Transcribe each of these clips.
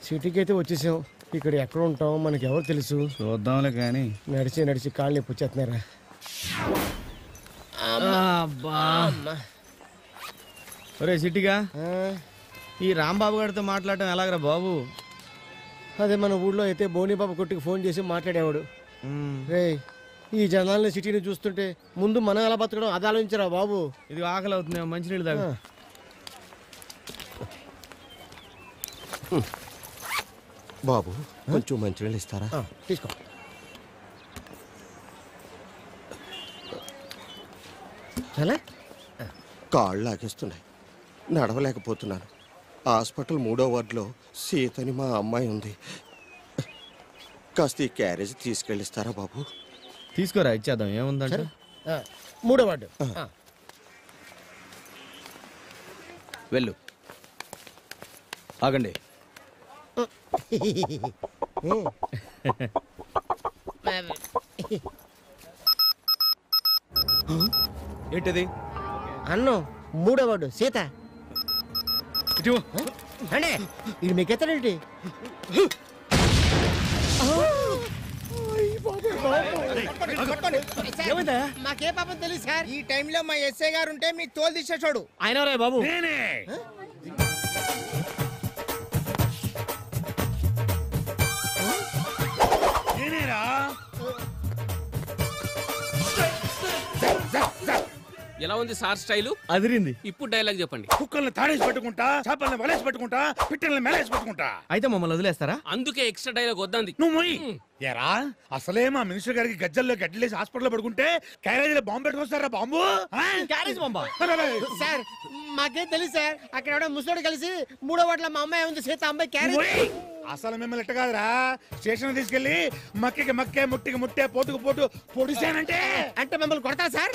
సిటీకి అయితే వచ్చేసాం ఇక్కడ ఎక్కడ ఉంటాం మనకి ఎవరు తెలుసు చూద్దాంలే కానీ నడిచి నడిచి కాళ్ళు నొప్పి వచ్చేస్తున్నారా ఒరే సిట్టిగా ఆ, ఈ రాంబాబు గారితో మాట్లాడటం ఎలాగరా బాబు అదే మన ఊళ్ళో అయితే బోనీబాబు కొట్టుకు ఫోన్ చేసి మాట్లాడేవాడు మ్మ్. రే ఈ జనాల్ని సిటీని చూస్తుంటే ముందు మనం ఎలా బతకడం అది ఆలోచించరా బాబు ఇది ఆకలి అవుతుంది మంచినీళ్ళు తాగు ఆ. బాబు కొంచెం మంచినీళ్ళు ఇస్తారా ఆ, తీసుకో చాలా కాళ్ళు లాగేస్తున్నాయి నడవలేకపోతున్నాను హాస్పిటల్ మూడో వార్డులో సీతని మా అమ్మాయి ఉంది కాస్త ఈ క్యారేజ్ తీసుకెళ్ళిస్తారా బాబు తీసుకోరా ఇచ్చేద్దాం ఏముందంటే ఆ, మూడో వార్డు ఆ. వెళ్ళు ఆగండి ఏంటిది అన్నం మూడో వార్డు సీత ఇటు అంటే ఇది మీకు ఎత్తడేంటి మాకే పాపం తెలియదు సార్ ఈ టైంలో మా ఎస్ఐ గారు ఉంటే మీ తోలు తీసేసాడు ఆయన రే బాబు ఎలా ఉంది సార్ స్టైలు అదిరింది ఇప్పుడు డైలాగ్ చెప్పండి కుక్కల్ని తాడేసి పెట్టుకుంటా చేపల్ని వలేసి పెట్టుకుంటా పిట్టల్ని మెలేసి పెట్టుకుంటా అయితే మమ్మల్ని వదిలేస్తారా అందుకే ఎక్స్ట్రా డైలాగ్ వద్దంది నువ్వు మొయ్ ఎరా అసలే మా మినిస్టర్ గారికి గజ్జల్లో గడ్డలేసి హాస్పిటల్లో పడుకుంటే క్యారేజీలో బాంబు పెట్టుకొస్తారా బాంబు ఆ? క్యారేజ్ బాంబా అరే, అరే, సార్ మాకేం తెలియదు సార్ అక్కడ ఎవడో ముసలోడు కలిసి మూడో వాటిలో మా అమ్మాయి ఉంది సీత అమ్మాయి క్యారెట్ మొయ్. అసలు మిమ్మల్ని ఎట్ట కాదురా స్టేషన్ తీసుకెళ్లి మక్కికి మక్కే ముట్టికి ముట్టే పోటుకు పోటు పొడిసానంటే అంటే మమ్మల్ని కొడతా సార్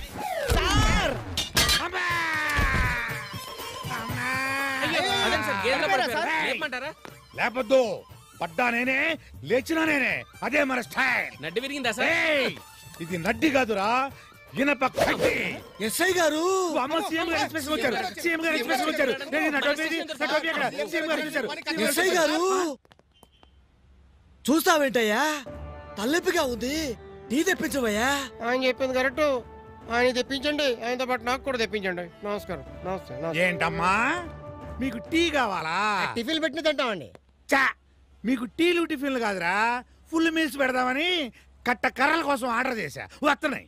అమ్మా! అమ్మా! అదేం సార్ గేదెల పడిపోయారా? సార్? లేపమంటారా లేపొద్దు పడ్డా నేనే లేచినా నేనే అదే మన స్టైల్ నడ్డి విరిగిందా సార్ ఏయ్! ఇది నడ్డి కాదురా ఇనప కడ్డి ఎస్ఐ గారు అమ్మ సీఎం గారు ఎక్స్ప్రెస్ వచ్చారు సీఎం గారు ఎక్స్ప్రెస్ వచ్చారు ఏది నా టోపీ ఏది? నా టోపీ ఎక్కడ? సీఎం గారు చూశారు ఎస్ఐ గారు చూస్తావేంటయ్యా తలెప్పిగా ఉంది టీ తెప్పించవయ్యా ఆయన చెప్పింది కరెక్ట్ ఆయన తెప్పించండి ఆయనతో పాటు నాకు కూడా తెప్పించండి నమస్కారం నమస్తే నమస్తే ఏంటమ్మా మీకు టీ కావాలా టిఫిన్ పెట్టిన తింటామండి చా మీకు టీలు టిఫిన్లు కాదురా ఫుల్ మీల్స్ పెడదామని కట్ట కర్రల కోసం ఆర్డర్ చేశా వస్తున్నాయి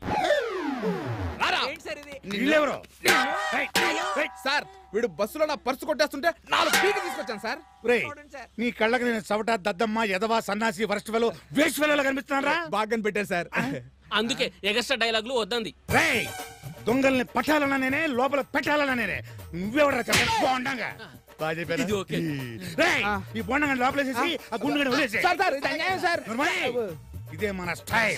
వీళ్ళెవరు ఏయ్, ఏయ్, సార్ వీడు బస్సులో నా పర్సు కొట్టేస్తుంటే నాలుగు పీకి తీసుకొచ్చాను సార్ రేయ్, నీ కళ్ళకి నేను చవట దద్దమ్మ ఎదవా సన్నాసి వరస్ట్ ఫెలో వేస్ట్ ఫెలో కనిపిస్తున్నారా బాగా పెట్టారు సార్ అందుకే ఎక్స్ట్రా డైలాగులు వద్దంది రేయ్ దొంగల్ని పట్టాలన్నా నేనే లోపల పెట్టాలన్నా నేనే నువ్వెవడరా చెప్పండి బోండంగా బాగా చెప్పానా? ఇది ఓకే. రేయ్, ఈ బోండంగా లోపలేసేసి ఆ గుండు వదిలేసి సార్ సార్ ఇది అన్యాయం సార్ ఇదే మన స్టైల్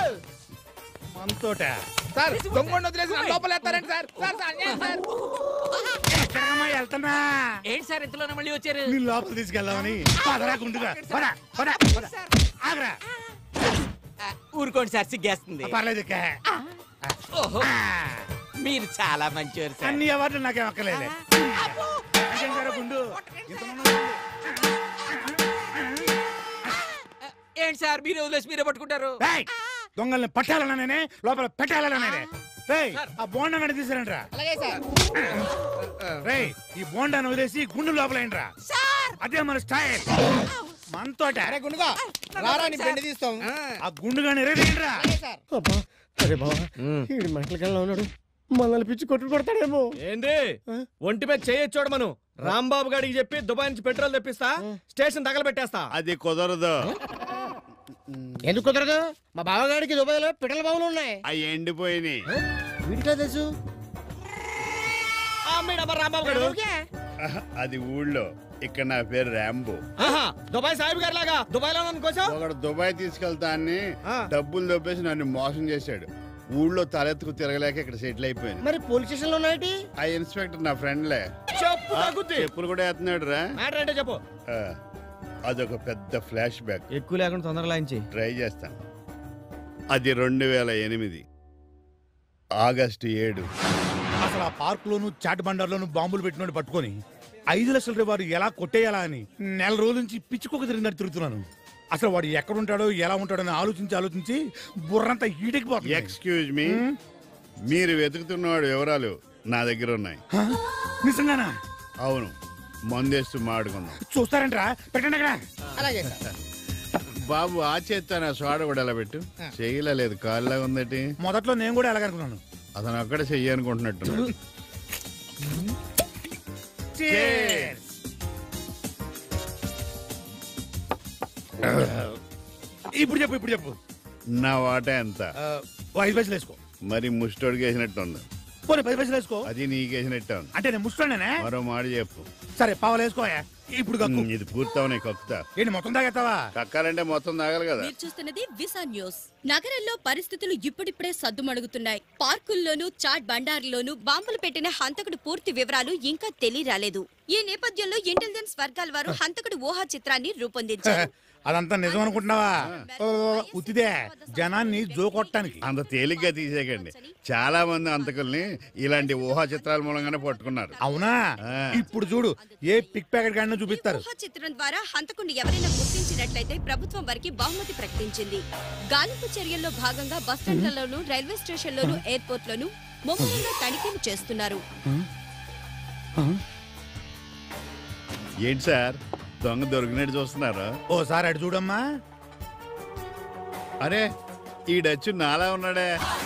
మనతోట సార్ దొంగ వదిలేసి నన్ను లోపల వేస్తారండి సార్ సార్ సార్ అన్యాయం సార్ ఎక్కడమ్మా వెళ్తున్నా ఏంటి సార్ ఇంతలోనే మళ్ళీ వచ్చారు నీ లోపల తీసుకెళ్దామని పదరా గుండుగా పద పద పద. ఆగరా ఊరుకోండి సార్ సిగ్గేస్తుంది ఆ, పర్లేదు ఎక్క. ఓహో ఆ, మీరు చాలా మంచివారు సార్ అన్ని అవార్డులు నాకేం అక్కర్లేదు ఇంకేం సార్ గుండు ఇంతమంది ఉన్నారు. ఏంటి సార్ మీరు వదిలేసి మీరే పట్టుకుంటారు రేయ్, దొంగల్ని పట్టాలన్నా నేనే లోపల పెట్టాలన్నా నేనే రేయ్ ఆ బోండా గడి తీసుకురండిరా రేయ్ ఈ బోండాను వదిలేసి గుండు లోపల ఏంట్రా అదే మన స్టైల్ మనతోట గుండుగా రారా నీ బండి తీస్తాం ఆ గుండు గాని రేరేంట్రా అబ్బా అరే బాబా ఈ మంటలకల్లా ఉన్నాడు మనల్ని పిచ్చి కొట్టు కొడతాడేమో ఏంది ఒంటి మీద చేయొచ్చోడు మనం రాంబాబు గారికి చెప్పి దుబాయ్ నుంచి పెట్రోల్ తెప్పిస్తా స్టేషన్ తగలబెట్టేస్తా అది కుదరదు ఎందుకు కుదరదు మా బావగాడికి దుబాయ్లో పిట్టల బావులు ఉన్నాయి అవి ఎండిపోయినాయి వీటిలో తెలుసు ఆ, మీడా మరి రాంబాబు గారు అది ఊళ్ళో ఇక్కడ నా పేరు రాంబో ఆహా, దుబాయ్ సాహిబ్ గారి లాగా దుబాయ్ లో కోసం ఒకడు దుబాయ్ తీసుకెళ్తా అని ఆ. డబ్బులు దొబ్బేసి నన్ను మోసం చేశాడు ఊళ్ళో తలెత్తుకు తిరగలేక ఇక్కడ సెటిల్ అయిపోయాను మరి పోలీస్ స్టేషన్ లో ఉన్నాయేటి ఆ ఇన్స్పెక్టర్ నా ఫ్రెండ్లే చెప్పు తగ్గుద్ది చెప్పులు కూడా వేస్తున్నాడు రా మ్యాటర్ అంటే చెప్పు అదొక పెద్ద ఫ్లాష్ బ్యాక్ ఎక్కువ లేకుండా తొందరగా లాంచి ట్రై చేస్తాను అది రెండు వేల ఎనిమిది ఆగస్టు ఏడు అసలు ఆ పార్క్ లోను చాట్ బండార్లోను బాంబులు పెట్టినోడు పట్టుకొని ఐదు లక్షల వాడు ఎలా కొట్టేయాలా అని నెల రోజుల నుంచి పిచ్చుకోక తిరిగినట్టు తిరుగుతున్నాను అసలు వాడు ఎక్కడ ఉంటాడో ఎలా ఉంటాడో అని ఆలోచించి ఆలోచించి బుర్రంతా ఈటెక్కిపోతుంది ఎక్స్క్యూజ్ మీ మీరు వెతుకుతున్నవాడు వివరాలు నా దగ్గర ఉన్నాయి హ? నిజంగానా అవును మందేస్తూ మాడుకుందాం చూస్తారంట్రా పెట్టండి అక్కడ అలాగే సార్ బాబు ఆ చేత్తో నా సోడ కూడా ఎలా పెట్టు చేయలేదు కాళ్ళ ఉందటి మొదట్లో నేను కూడా ఎలాగనుకున్నాను అతను ఒక్కడే చెయ్యి అనుకుంటున్నట్టు Cheers. ఇప్పుడు చెప్పు ఇప్పుడు చెప్పు నా వాటా ఎంత ఆ, ఓ ఐదు పైసలు వేసుకో మరి ముష్టోడికి వేసినట్టు ఉంది పోనీ పది పైసలు వేసుకో అది నీకేసినట్టు ఉంది అంటే నేను ముష్టోనేనే మరో మాట చెప్పు సరే పావులు వేసుకోయా ఇప్పుడు కక్కు ఉమ్, ఇది పూర్తవనే కక్కుతా ఏంటి మొత్తం తాగెత్తావా కక్కాలంటే మొత్తం తాగలి కదా మీరు చూస్తున్నది విసా న్యూస్ నగరంలో పరిస్థితులు ఇప్పుడిప్పుడే సద్దుమణుగుతున్నాయి పార్కుల్లోనూ చాట్ బండారులోనూ బాంబులు పెట్టిన హంతకుడు పూర్తి వివరాలు ఇంకా తెలియరాలేదు ఈ నేపథ్యంలో ఇంటెలిజెన్స్ వర్గాల వారు హంతకుడు ఊహా చిత్రాన్ని రూపొందించారు అదంతా నిజం అనుకుంటున్నావా ఓ, ఉత్తిదే జనాన్ని జోకొట్టడానికి అంత తేలిగ్గా తీసేయకండి చాలా మంది అంతకుల్ని ఇలాంటి ఊహా చిత్రాల మూలంగానే పట్టుకున్నారు అవునా ఆ. ఇప్పుడు చూడు ఏ పిక్ ప్యాకెట్ గాడినో చూపిస్తారు ఊహా చిత్రం ద్వారా హంతకుడిని ఎవరైనా గుర్తించినట్లయితే ప్రభుత్వం వారికి బహుమతి ప్రకటించింది గాలింపు చర్యల్లో భాగంగా బస్టాండ్లలోనూ రైల్వే స్టేషన్లోనూ ఎయిర్పోర్ట్లోనూ ముమ్మరంగా తనిఖీలు చేస్తున్నారు ఏంటి సార్ దొంగ దొరికినట్టు చూస్తున్నారు ఓసారి అటు చూడమ్మా అరే ఈడచ్చు నాలా ఉన్నాడే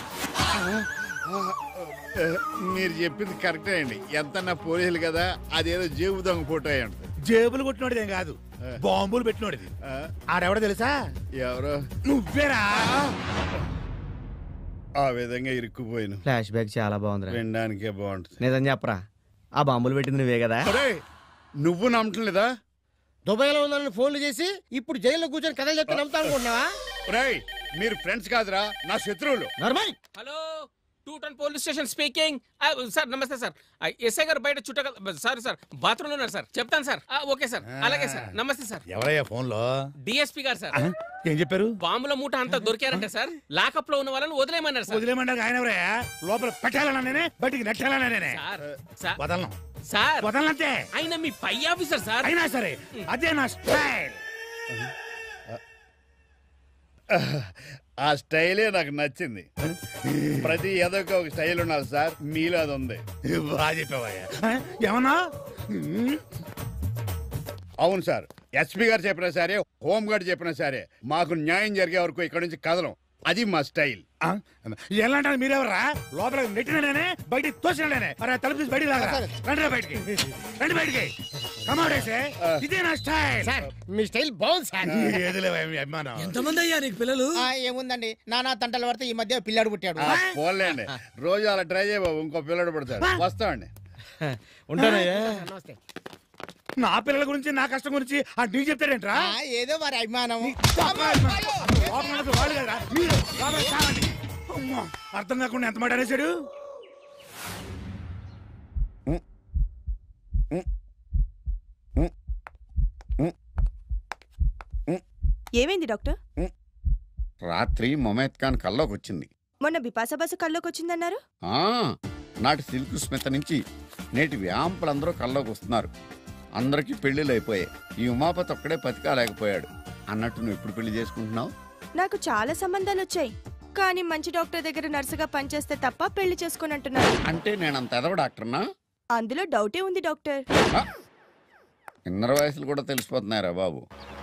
మీరు చెప్పింది కరెక్టే అండి ఎంత నా పోలీసులు కదా అదేదో జేబు దొంగ ఫోటో అయి ఉంటుంది జేబులు కొట్టినోడిదేం కాదు బాంబులు పెట్టినోడిది ఆ, ఆడెవడో తెలుసా ఎవరో నువ్వేరా ఆ విధంగా ఇరుక్కుపోయిన ఫ్లాష్ బ్యాక్ చాలా బాగుందిరా వినడానికే బాగుంటుంది నిజం చెప్పరా ఆ బాంబులు పెట్టింది నువ్వే కదా అరే నువ్వు నమ్మటం లేదా దుబాయ్లో ఉందని ఫోన్లు చేసి ఇప్పుడు జైల్లో కూర్చొని కథలు చెప్తే నమ్ముతా అనుకుంటున్నావా రేయ్ మీరు ఫ్రెండ్స్ కాదురా నా శత్రువులు Nirmal hello two town police station speaking sir నమస్తే సార్ ఆ, ఎస్ఐ గారు బయట చుట్టగల సారీ సార్ బాత్రూమ్ ఉన్నారు సార్ చెప్తాను సార్ ఆ, ఓకే సార్ అలాగే సార్ నమస్తే సార్ ఎవరయ్యా ఫోన్ లో డిఎస్పీ గారు సార్ ఏం చెప్పారు బాంబుల మూట అంతా దొరికారంట సార్ లాకప్ లో ఉన్న వాళ్ళని వదిలేయమన్నారు సార్ వదిలేమంటారు ఆయన ఎవరయ్యా లోపల పెట్టాలన్నా నేనే బయటికి నెట్టాలన్నా నేనే సార్ సార్ వదలను సార్ వదలనంతే ఆయన మీ పై ఆఫీసర్ సార్ అయినా సరే అదే నా స్టైల్ ఆ స్టైలే నాకు నచ్చింది ప్రతి ఏదోకి ఒక స్టైల్ ఉండాలి సార్ మీలో అది ఉంది బాగా చెప్పావయ్యా ఆ, ఏమన్నా అవును సార్ ఎస్పీ గారు చెప్పినా సరే హోమ్ గార్డ్ చెప్పినా సరే మాకు న్యాయం జరిగే వరకు ఇక్కడ నుంచి కదలం అది మా స్టైల్ ఆ, ఎలా అంటారు మీరెవరా లోపల నెట్టిన నేనే బయటికి తోసిన నేనే అరే తలుపు తీసి బయటికి లాగా రండి బయటికి రండి బయటికి కమాడేసే ఇదే నా స్టైల్ సార్ మీ స్టైల్ బాగుంది సార్ ఏదిలే మీ అభిమానం ఎంతమంది అయ్యా నీకు పిల్లలు ఆ, ఏముందండి నానా తంటలు పడితే ఈ మధ్య పిల్లాడు పుట్టాడు ఆ, పోన్లేండి రోజు అలా ట్రై చేయ బాబు ఇంకో పిల్లడు పడతాడు వస్తామండి ఉంటానయ్యా నమస్తే నా పిల్లల గురించి నా కష్టం గురించి ఆ నీ చెప్తాడేంట్రా ఆ, ఏదో వారి అభిమానం లోపల ఉన్నది వాళ్ళు కదరా, మీరు లోపల చావండి. అమ్మా, అర్థం కాకుండా ఎంత మాట అనేసాడు ఏమైంది డాక్టర్ రాత్రి మొమైత్ ఖాన్ కల్లోకి వచ్చింది మొన్న బిపాస బస్సు కల్లోకి వచ్చిందన్నారు ఆ, నాటి సిల్క్ స్మిత నుంచి నేటి వ్యాంపులందరూ కల్లోకి వస్తున్నారు అందరికీ పెళ్లిళ్ళు అయిపోయాయి ఈ ఉమాపతి ఒక్కడే పతికాలేకపోయాడు అన్నట్టు నువ్వు ఎప్పుడు పెళ్లి చేసుకుంటున్నావు నాకు చాలా సంబంధాలు వచ్చాయి కానీ మంచి డాక్టర్ దగ్గర నర్సుగా పనిచేస్తే తప్ప పెళ్లి చేసుకుని అంటున్నారు అంటే నేను అంత ఎదవ డాక్టర్నా అందులో డౌటే ఉంది డాక్టర్ ఇన్నర వయసులు కూడా తెలిసిపోతున్నారా బాబు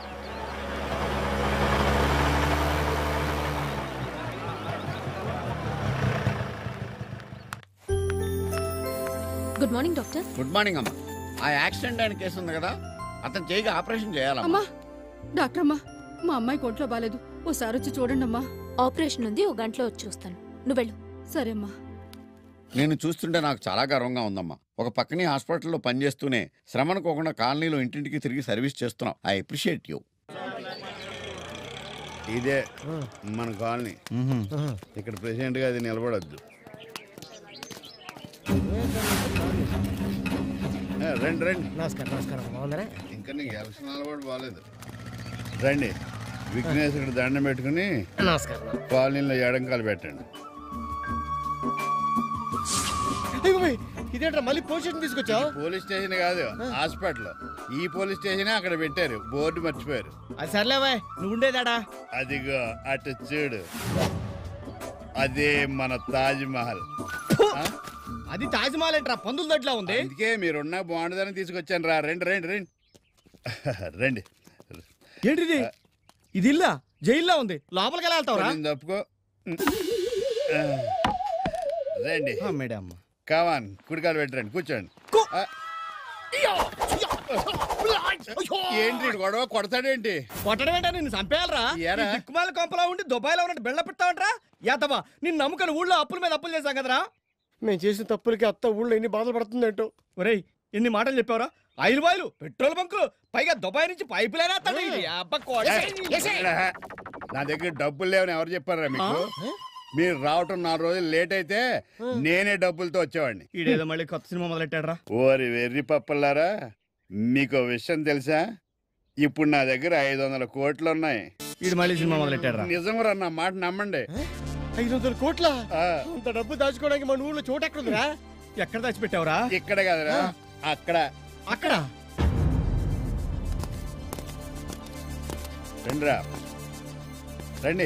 good morning doctor good morning అమ్మా ఆ యాక్సిడెంట్ అయిన కేసు ఉంది కదా అతను చేయికి ఆపరేషన్ చేయాలమ్మా అమ్మా డాక్టర్ అమ్మా మా అమ్మాయి ఒంట్లో బాలేదు ఓసారి వచ్చి చూడండి అమ్మా ఆపరేషన్ ఉంది ఓ గంటలో వచ్చి చూస్తాను నువ్వు వెళ్ళు సరే అమ్మా నేను చూస్తుంటే నాకు చాలా గర్వంగా ఉందమ్మా ఒక పక్కనే హాస్పిటల్లో పనిచేస్తూనే శ్రమ అనుకోకుండా కాలనీలో ఇంటింటికి తిరిగి సర్వీస్ చేస్తున్నాం ఐ అప్రిషియేట్ యూ ఇదే మన కాలనీ ఇక్కడ ప్రెసిడెంట్ గా అది నిలబడద్దు రండి రండి నమస్కారం నమస్కారం బాగున్నారా ఇంకా నీకు ఎలక్షన్ అలవాటు బాగాలేదు రండి విఘ్నేశ్వరుడు దండం పెట్టుకుని నమస్కారం కాలనీలో ఎడంకాలు పెట్టండి అయ్య బాబోయ్, ఇదేంట్రా మళ్ళీ పొజిషన్ తీసుకొచ్చావు పోలీస్ స్టేషన్ కాదు హాస్పిటల్ ఈ పోలీస్ స్టేషన్ అక్కడ పెట్టారు బోర్డు మర్చిపోయారు అది సర్లేవా నువ్వు ఉండేదాడా అదిగో అటు చూడు అదే మన తాజ్ మహల్ ఆ? అది తాజ్మహల్ ఏంట్రా పందుల దొడ్లా ఉంది అందుకే మీరున్నా బాగుండదని తీసుకొచ్చాను రా రండి రండి రండి రండి ఏంటిది ఇది ఇల్లా జైల్లో ఉంది లోపలికి ఎలా వెళ్తావురా కొంచెం తప్పుకో ఆ. రండి మేడం కావాన్ కుడికాలు పెట్టండి కూర్చోండి ఆ. ఏంటి ఈడు గొడవ కొడతాడేంటి కొట్టడం ఏంటా నిన్ను చంపేయాలరా ఏరా? ఈ దిక్కుమాల కొంపలా ఉండి దుబాయ్లో ఉన్నట్టు బెళ్ళ పెడతావంట్రా యాతవా నిన్ను నమ్ముకొని ఊళ్ళో అప్పుల మీద అప్పులు చేశాం కదరా మేము చేసిన తప్పులకి అత్త ఊళ్ళో ఎన్ని బాధలు పడుతుందంటో ఒరేయ్ ఎన్ని మాటలు చెప్పావురా ఆయిల్ బాయిలు పెట్రోల్ బంకులు పైగా దుబాయ్ నుంచి పైపు లైన్ నా దగ్గర డబ్బులు లేవని ఎవరు చెప్పారా మీకు మీరు రావటం నాలుగు రోజులు లేట్ అయితే నేనే డబ్బులతో వచ్చేవాడిని ఈడేదో మళ్ళీ కొత్త సినిమా మొదలెట్టాడ్రా ఓరి వెర్రి పప్పలారా మీకు ఓ విషయం తెలుసా ఇప్పుడు నా దగ్గర ఐదు వందల కోట్లు ఉన్నాయి ఈడు మళ్ళీ సినిమా మొదలెట్టాడ్రా నిజంరా నా మాట నమ్మండి ఐదు వందల కోట్ల ఆ, అంత డబ్బు దాచుకోవడానికి మన ఊళ్ళో చోటు ఎక్కడుందిరా ఎక్కడ దాచిపెట్టావురా ఇక్కడ కదరా అక్కడ అక్కడ రండిరా రండి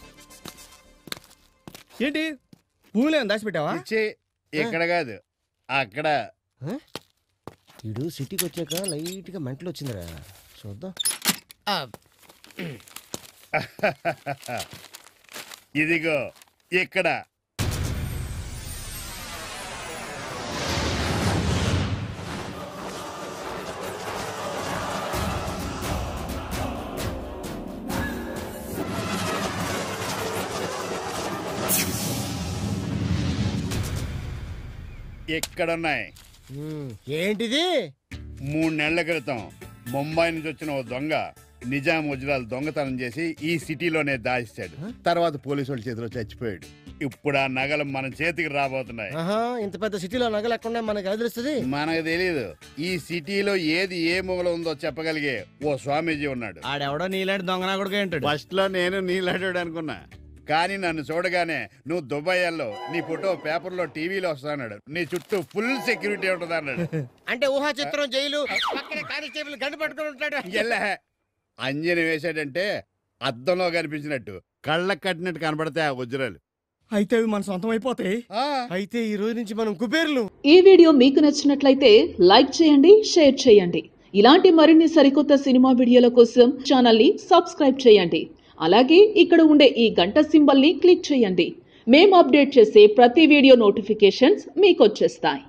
ఏంటి పూలేం దాచిపెట్టావా ఇచ్చి ఇక్కడ కాదు అక్కడ ఇడు సిటీకి వచ్చాక లైట్ గా మెంటలు వచ్చిందిరా చూద్దాం ఇదిగో ఇక్కడ ఇక్కడున్నాయి ఏంటిది మూడు నెలల క్రితం ముంబై నుంచి వచ్చిన ఓ దొంగ నిజాం వజ్రాలు దొంగతనం చేసి ఈ సిటీలోనే దాచేశాడు తర్వాత పోలీసు వాళ్ళ చేతిలో చచ్చిపోయాడు ఇప్పుడు ఆ నగలు మన చేతికి రాబోతున్నాయి ఆహా ఇంత పెద్ద సిటీలో నగలు ఎక్కడ మనకి ఎలా తెలుస్తుంది మనకు తెలియదు ఈ సిటీలో ఏది ఏ మూల ఉందో చెప్పగలిగే ఓ స్వామీజీ ఉన్నాడు ఆడెవడో నీలాంటి దొంగనా కూడా ఏంటాడు ఫస్ట్ లో నేను నీలాడాడు అనుకున్నా కానీ నన్ను చూడగానే నువ్వు దుబాయ్ వెళ్ళో నీ ఫోటో పేపర్లో టీవీలో వస్తాడు నీ చుట్టూ ఫుల్ సెక్యూరిటీ ఉంటుంది అన్నాడు అంటే ఊహా చిత్రం జైలు పక్కనే కానిస్టేబుల్ గంట పట్టుకొని ఉంటాడు ఎల్లే అంజని వేశాడంటే అద్దంలో కనిపించినట్టు కళ్ళకు కట్టినట్టు కనబడతాయి ఆ వజ్రాలు అయితే అవి మన సొంతం అయిపోతాయి ఆ, అయితే ఈ రోజు నుంచి మనం కుబేర్లు ఈ వీడియో మీకు నచ్చినట్లయితే లైక్ చేయండి షేర్ చేయండి ఇలాంటి మరిన్ని సరికొత్త సినిమా వీడియోల కోసం ఛానల్ని సబ్స్క్రైబ్ చేయండి అలాగే ఇక్కడ ఉండే ఈ గంట సింబల్ని క్లిక్ చేయండి మేము అప్డేట్ చేసే ప్రతి వీడియో నోటిఫికేషన్స్ మీకు వచ్చేస్తాయి